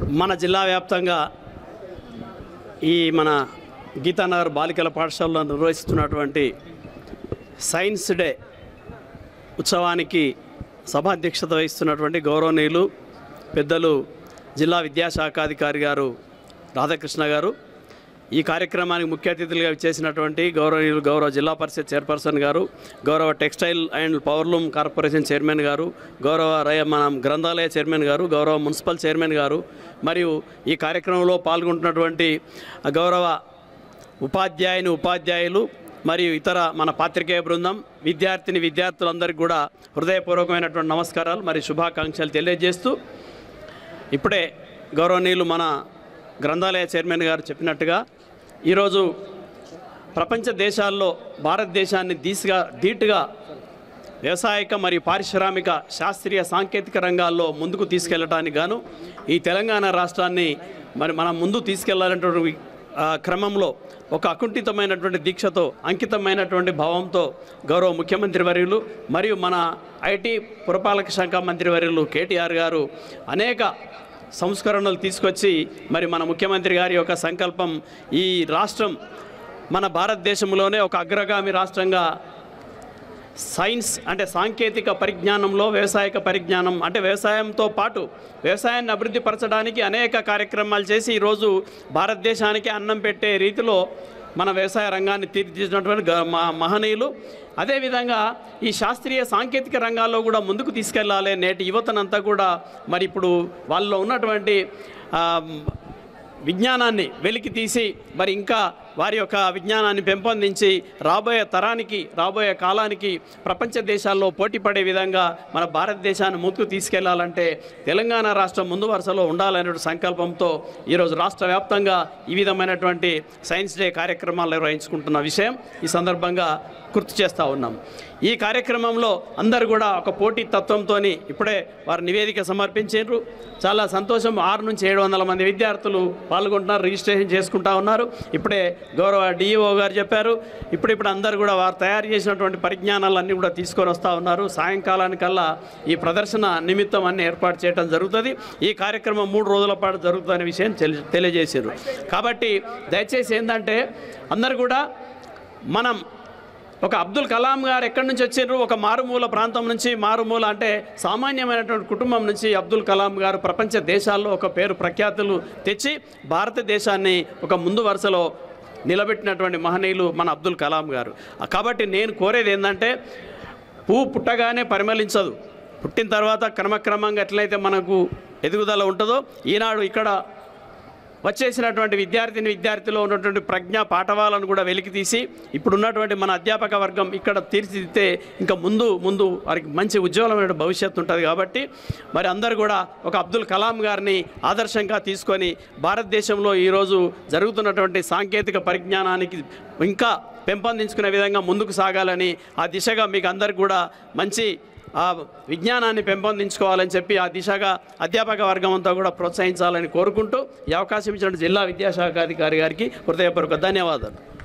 మన జిల్లా వ్యాప్తంగా ఈ మన గీతానగర్ బాలికల పాఠశాలలో నిర్వహిస్తున్నటువంటి సైన్స్ డే ఉత్సవానికి సభాధ్యక్షత వహిస్తున్నటువంటి గౌరవనీయులు పెద్దలు జిల్లా విద్యాశాఖాధికారి గారు రాధాకృష్ణ గారు ఈ కార్యక్రమానికి ముఖ్య అతిథులుగా ఇచ్చేసినటువంటి గౌరవనీయులు గౌరవ జిల్లా పరిషత్ చైర్పర్సన్ గారు గౌరవ textile and powerloom corporation chairman గారు గౌరవ రయ మన గ్రంథాలయ చైర్మన్ గారు గౌరవ మున్సిపల్ చైర్మన్ గారు మరియు ఈ కార్యక్రమంలో పాల్గొంటున్నటువంటి గౌరవ ఉపాధ్యాయుని ఉపాధ్యాయులు మరియు ఇతర మన పాత్రికేయ బృందం విద్యార్థిని విద్యార్థులందరికీ కూడా హృదయపూర్వకమైనటువంటి నమస్కారాలు మరియు శుభాకాంక్షలు తెలియజేస్తూ ఇప్పుడే గౌరవనీయులు మన గ్రంథాలయ చైర్మన్ గారు చెప్పినట్టుగా ఈరోజు ప్రపంచ దేశాల్లో భారతదేశాన్ని దీసుగా ధీటుగా వ్యవసాయక మరియు పారిశ్రామిక శాస్త్రీయ సాంకేతిక రంగాల్లో ముందుకు తీసుకెళ్లడానికి గాను ఈ తెలంగాణ రాష్ట్రాన్ని మరి మనం ముందు తీసుకెళ్లాలనేటువంటి ఆ, క్రమంలో ఒక అకుంఠితమైనటువంటి దీక్షతో అంకితమైనటువంటి భావంతో గౌరవ ముఖ్యమంత్రి వర్యులు మరియు మన ఐటీ పురపాలక శాఖ మంత్రి వర్యులు కేటీఆర్ గారు అనేక సంస్కరణలు తీసుకొచ్చి మరి మన ముఖ్యమంత్రి గారి యొక్క సంకల్పం ఈ రాష్ట్రం మన భారతదేశంలోనే ఒక అగ్రగామి రాష్ట్రంగా సైన్స్ అంటే సాంకేతిక పరిజ్ఞానంలో వ్యవసాయక పరిజ్ఞానం అంటే వ్యవసాయంతో పాటు వ్యవసాయాన్ని అభివృద్ధి పరచడానికి అనేక కార్యక్రమాలు చేసి ఈరోజు భారతదేశానికి అన్నం పెట్టే రీతిలో మన వ్యవసాయ రంగాన్ని తీర్చిదిద్దినటువంటి గ- మ- మహనీయులు అదేవిధంగా ఈ శాస్త్రీయ సాంకేతిక రంగాల్లో కూడా ముందుకు తీసుకెళ్లాలి నేటి యువతనంతా కూడా మరి ఇప్పుడు వాళ్ళలో ఉన్నటువంటి ఆ, విజ్ఞానాన్ని వెలికి తీసి మరి ఇంకా వారి యొక్క విజ్ఞానాన్ని పెంపొందించి రాబోయే తరానికి రాబోయే కాలానికి ప్రపంచ దేశాల్లో పోటీ పడే విధంగా మన భారతదేశాన్ని ముందుకు తీసుకెళ్లాలంటే తెలంగాణ రాష్ట్రం ముందు వరుసలో ఉండాలనే సంకల్పంతో ఈరోజు రాష్ట్ర వ్యాప్తంగా ఈ విధమైనటువంటి సైన్స్ డే కార్యక్రమాలు నిర్వహించుకుంటున్న విషయం ఈ సందర్భంగా గుర్తు చేస్తూ ఉన్నాం ఈ కార్యక్రమంలో అందరు కూడా ఒక పోటీ తత్వంతో ఇప్పుడే వారు నివేదిక సమర్పించారు చాలా సంతోషం ఆరు నుంచి ఏడు వందల మంది విద్యార్థులు పాల్గొంటున్నారు రిజిస్ట్రేషన్ చేసుకుంటా ఉన్నారు ఇప్పుడే గౌరవ డిఈఓ గారు చెప్పారు ఇప్పుడు ఇప్పుడు అందరు కూడా వారు తయారు చేసినటువంటి పరిజ్ఞానాలన్నీ కూడా తీసుకొని వస్తూ ఉన్నారు సాయంకాలానికల్లా ఈ ప్రదర్శన నిమిత్తం అన్ని ఏర్పాటు చేయడం జరుగుతుంది ఈ కార్యక్రమం మూడు రోజుల పాటు జరుగుతుందనే విషయం తెలి- తెలియజేశారు కాబట్టి దయచేసి ఏంటంటే అందరు కూడా మనం ఒక అబ్దుల్ కలాం గారు ఎక్కడి నుంచి వచ్చారు ఒక మారుమూల ప్రాంతం నుంచి మారుమూల అంటే సామాన్యమైనటువంటి కుటుంబం నుంచి అబ్దుల్ కలాం గారు ప్రపంచ దేశాల్లో ఒక పేరు ప్రఖ్యాతులు తెచ్చి భారతదేశాన్ని ఒక ముందు వరుసలో నిలబెట్టినటువంటి మహనీయులు మన అబ్దుల్ కలాం గారు కాబట్టి నేను కోరేది ఏంటంటే పువ్వు పుట్టగానే పరిమళించదు పుట్టిన తర్వాత క్రమక్రమంగా ఎట్లయితే మనకు ఎదుగుదల ఉంటుందో ఈనాడు ఇక్కడ వచ్చేసినటువంటి విద్యార్థిని విద్యార్థిలో ఉన్నటువంటి ప్రజ్ఞ పాఠవాలను కూడా వెలికి తీసి ఇప్పుడు ఉన్నటువంటి మన అధ్యాపక వర్గం ఇక్కడ తీర్చిదిద్దితే ఇంకా ముందు ముందు వారికి మంచి ఉజ్వలమైన భవిష్యత్తు ఉంటుంది కాబట్టి మరి అందరు కూడా ఒక అబ్దుల్ కలాం గారిని ఆదర్శంగా తీసుకొని భారతదేశంలో ఈరోజు జరుగుతున్నటువంటి సాంకేతిక పరిజ్ఞానానికి ఇంకా పెంపొందించుకునే విధంగా ముందుకు సాగాలని ఆ దిశగా మీకు అందరికి కూడా మంచి ఆ విజ్ఞానాన్ని పెంపొందించుకోవాలని చెప్పి ఆ దిశగా అధ్యాపక వర్గం అంతా కూడా ప్రోత్సహించాలని కోరుకుంటూ ఈ అవకాశం ఇచ్చిన జిల్లా విద్యాశాఖ అధికారి గారికి హృదయపూర్వక ధన్యవాదాలు